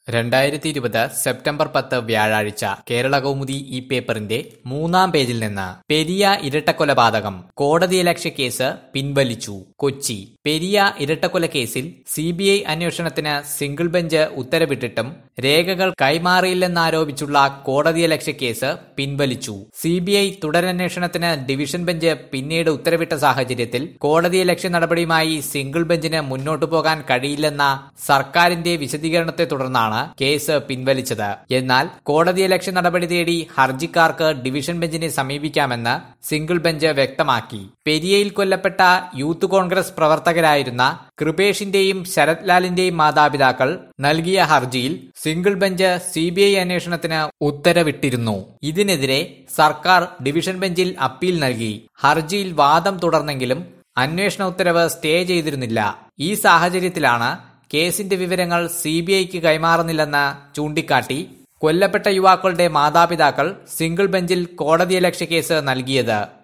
രണ്ടായിരത്തി ഇരുപത് സെപ്റ്റംബർ പത്ത് വ്യാഴാഴ്ച കേരള കൗമുദി ഈ പേപ്പറിന്റെ മൂന്നാം പേജിൽ നിന്ന് പെരിയ ഇരട്ടക്കൊലപാതകം കോടതിയലക്ഷ്യ കേസ് പിൻവലിച്ചു കൊച്ചി പെരിയ ഇരട്ടക്കൊല കേസിൽ സി ബി ഐ അന്വേഷണത്തിന് സിംഗിൾ ബെഞ്ച് ഉത്തരവിട്ടിട്ടും രേഖകൾ കൈമാറിയില്ലെന്നാരോപിച്ചുള്ള കോടതിയലക്ഷ്യ കേസ് പിൻവലിച്ചു സി ബി ഐ തുടരന്വേഷണത്തിന് ഡിവിഷൻ ബെഞ്ച് പിന്നീട് ഉത്തരവിട്ട സാഹചര്യത്തിൽ കോടതിയലക്ഷ്യ നടപടിയുമായി സിംഗിൾ ബെഞ്ചിന് മുന്നോട്ടു പോകാൻ കഴിയില്ലെന്ന സർക്കാരിന്റെ വിശദീകരണത്തെ തുടർന്നാണ് കേസ് പിൻവലിച്ചത് എന്നാൽ കോടതിയലക്ഷ്യ നടപടി തേടി ഹർജിക്കാർക്ക് ഡിവിഷൻ ബെഞ്ചിനെ സമീപിക്കാമെന്ന് സിംഗിൾ ബെഞ്ച് വ്യക്തമാക്കി പെരിയയിൽ കൊല്ലപ്പെട്ട യൂത്ത് കോൺഗ്രസ് പ്രവർത്തകരായിരുന്ന കൃപേഷിന്റെയും ശരത് ലാലിന്റെയും മാതാപിതാക്കൾ നൽകിയ ഹർജിയിൽ സിംഗിൾ ബെഞ്ച് സി ബി ഐ അന്വേഷണത്തിന് ഉത്തരവിട്ടിരുന്നു ഇതിനെതിരെ സർക്കാർ ഡിവിഷൻ ബെഞ്ചിൽ അപ്പീൽ നൽകി ഹർജിയിൽ വാദം തുടർന്നെങ്കിലും അന്വേഷണ ഉത്തരവ് സ്റ്റേ ചെയ്തിരുന്നില്ല ഈ സാഹചര്യത്തിലാണ് കേസിന്റെ വിവരങ്ങൾ സി ബി ഐക്ക് കൈമാറുന്നില്ലെന്ന് ചൂണ്ടിക്കാട്ടി കൊല്ലപ്പെട്ട യുവാക്കളുടെ മാതാപിതാക്കൾ സിംഗിൾ ബെഞ്ചിൽ കോടതിയലക്ഷ്യ കേസ് നൽകിയത്